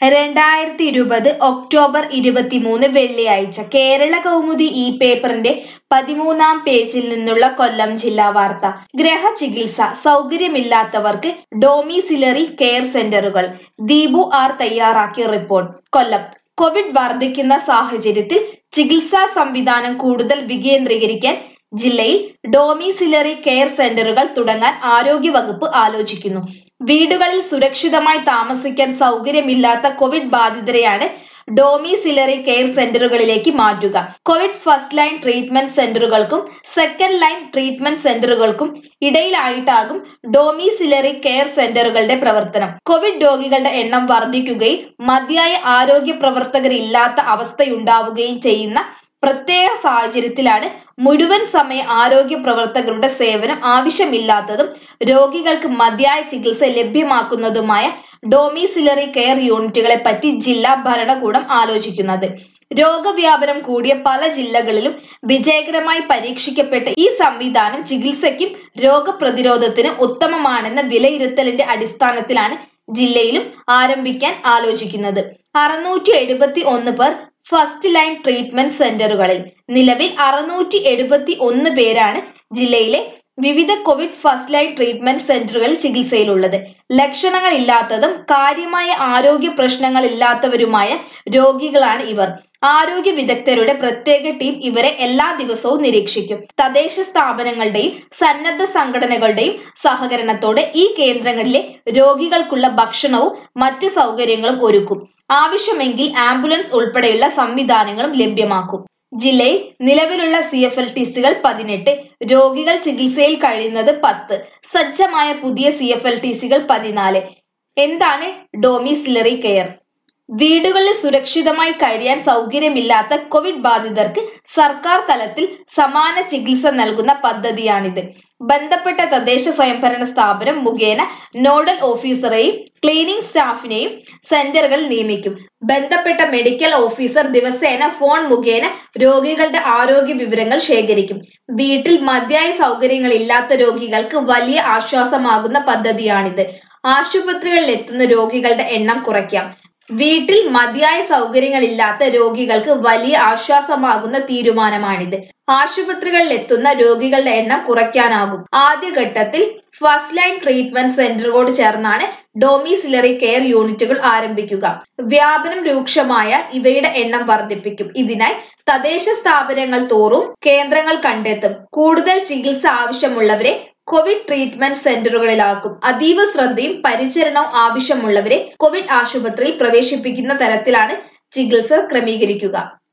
രണ്ടായിരത്തി ഇരുപത് ഒക്ടോബർ ഇരുപത്തിമൂന്ന് വെള്ളിയാഴ്ച കേരള കൗമുദി ഈ പേപ്പറിന്റെ പതിമൂന്നാം പേജിൽ നിന്നുള്ള കൊല്ലം ജില്ലാ വാർത്ത ഗ്രഹചികിത്സ സൗകര്യമില്ലാത്തവർക്ക് ഡോമിസിലറി കെയർ സെന്ററുകൾ ദീപു ആർ തയ്യാറാക്കിയ റിപ്പോർട്ട് കൊല്ലം കോവിഡ് വർദ്ധിക്കുന്ന സാഹചര്യത്തിൽ ചികിത്സാ സംവിധാനം കൂടുതൽ വികേന്ദ്രീകരിക്കാൻ ജില്ലയിൽ ഡോമിസിലറി കെയർ സെന്ററുകൾ തുടങ്ങാൻ ആരോഗ്യവകുപ്പ് ആലോചിക്കുന്നു വീടുകളിൽ സുരക്ഷിതമായി താമസിക്കാൻ സൗകര്യമില്ലാത്ത കോവിഡ് ബാധിതരെയാണ് ഡോമിസിലറി കെയർ സെന്ററുകളിലേക്ക് മാറ്റുക കോവിഡ് ഫസ്റ്റ് ലൈൻ ട്രീറ്റ്മെന്റ് സെന്ററുകൾക്കും സെക്കൻഡ് ലൈൻ ട്രീറ്റ്മെന്റ് സെന്ററുകൾക്കും ഇടയിലായിട്ടാകും ഡോമിസിലറി കെയർ സെന്ററുകളുടെ പ്രവർത്തനം കോവിഡ് രോഗികളുടെ എണ്ണം വർദ്ധിക്കുകയും മതിയായ ആരോഗ്യ പ്രവർത്തകരില്ലാത്ത അവസ്ഥയുണ്ടാവുകയും ചെയ്യുന്ന പ്രത്യേക സാഹചര്യത്തിലാണ് മുഴുവൻ സമയ ആരോഗ്യ പ്രവർത്തകരുടെ സേവനം ആവശ്യമില്ലാത്തതും രോഗികൾക്ക് മതിയായ ചികിത്സ ലഭ്യമാക്കുന്നതുമായ ഡോമിസിലറി കെയർ യൂണിറ്റുകളെ പറ്റി ജില്ലാ ഭരണകൂടം ആലോചിക്കുന്നത് രോഗവ്യാപനം കൂടിയ പല ജില്ലകളിലും വിജയകരമായി പരീക്ഷിക്കപ്പെട്ട ഈ സംവിധാനം ചികിത്സയ്ക്കും രോഗപ്രതിരോധത്തിനും ഉത്തമമാണെന്ന വിലയിരുത്തലിന്റെ അടിസ്ഥാനത്തിലാണ് ജില്ലയിലും ആരംഭിക്കാൻ ആലോചിക്കുന്നത് അറുന്നൂറ്റി എഴുപത്തി ഒന്ന് പേർ ഫസ്റ്റ് ലൈൻ ട്രീറ്റ്മെന്റ് സെന്ററുകളിൽ നിലവിൽ അറുന്നൂറ്റി എഴുപത്തി ഒന്ന് പേരാണ് ജില്ലയിലെ വിവിധ കോവിഡ് ഫസ്റ്റ് ലൈൻ ട്രീറ്റ്മെന്റ് സെന്ററുകളിൽ ചികിത്സയിലുള്ളത് ലക്ഷണങ്ങളില്ലാത്തതും കാര്യമായ ആരോഗ്യ പ്രശ്നങ്ങളില്ലാത്തവരുമായ രോഗികളാണ് ഇവർ ആരോഗ്യ വിദഗ്ധരുടെ പ്രത്യേക ടീം ഇവരെ എല്ലാ ദിവസവും നിരീക്ഷിക്കും തദ്ദേശ സ്ഥാപനങ്ങളുടെയും സന്നദ്ധ സംഘടനകളുടെയും സഹകരണത്തോടെ ഈ കേന്ദ്രങ്ങളിലെ രോഗികൾക്കുള്ള ഭക്ഷണവും മറ്റ് സൗകര്യങ്ങളും ഒരുക്കും ആവശ്യമെങ്കിൽ ആംബുലൻസ് ഉൾപ്പെടെയുള്ള സംവിധാനങ്ങളും ലഭ്യമാക്കും ജില്ലയിൽ നിലവിലുള്ള സി എഫ് എൽ ടി സികൾ പതിനെട്ട് രോഗികൾ ചികിത്സയിൽ കഴിയുന്നത് പത്ത് സജ്ജമായ പുതിയ സി എഫ് എൽ ടി സികൾ പതിനാല് എന്താണ് ഡോമിസിലറി കെയർ വീടുകളിൽ സുരക്ഷിതമായി കഴിയാൻ സൗകര്യമില്ലാത്ത കോവിഡ് ബാധിതർക്ക് സർക്കാർ തലത്തിൽ സമാന ചികിത്സ നൽകുന്ന പദ്ധതിയാണിത് ബന്ധപ്പെട്ട തദ്ദേശ സ്വയംഭരണ സ്ഥാപനം മുഖേന നോഡൽ ഓഫീസറെയും ക്ലീനിംഗ് സ്റ്റാഫിനെയും സെന്ററുകൾ നിയമിക്കും ബന്ധപ്പെട്ട മെഡിക്കൽ ഓഫീസർ ദിവസേന ഫോൺ മുഖേന രോഗികളുടെ ആരോഗ്യ വിവരങ്ങൾ ശേഖരിക്കും വീട്ടിൽ മതിയായ സൗകര്യങ്ങളില്ലാത്ത രോഗികൾക്ക് വലിയ ആശ്വാസമാകുന്ന പദ്ധതിയാണിത് ആശുപത്രികളിൽ എത്തുന്ന രോഗികളുടെ എണ്ണം കുറയ്ക്കാം വീട്ടിൽ മതിയായ സൗകര്യങ്ങളില്ലാത്ത രോഗികൾക്ക് വലിയ ആശ്വാസമാകുന്ന തീരുമാനമാണിത് ആശുപത്രികളിൽ എത്തുന്ന രോഗികളുടെ എണ്ണം കുറയ്ക്കാനാകും ആദ്യഘട്ടത്തിൽ ഫസ്റ്റ് ലൈൻ ട്രീറ്റ്മെന്റ് സെന്ററുകളോട് ചേർന്നാണ് ഡോമിസിലറി കെയർ യൂണിറ്റുകൾ ആരംഭിക്കുക വ്യാപനം രൂക്ഷമായാൽ ഇവയുടെ എണ്ണം വർദ്ധിപ്പിക്കും ഇതിനായി തദ്ദേശ സ്ഥാപനങ്ങൾ തോറും കേന്ദ്രങ്ങൾ കണ്ടെത്തും കൂടുതൽ ചികിത്സ ആവശ്യമുള്ളവരെ കോവിഡ് ട്രീറ്റ്മെന്റ് സെന്ററുകളിലാക്കും അതീവ ശ്രദ്ധയും പരിചരണവും ആവശ്യമുള്ളവരെ കോവിഡ് ആശുപത്രിയിൽ പ്രവേശിപ്പിക്കുന്ന തരത്തിലാണ് ചികിത്സ ക്രമീകരിക്കുക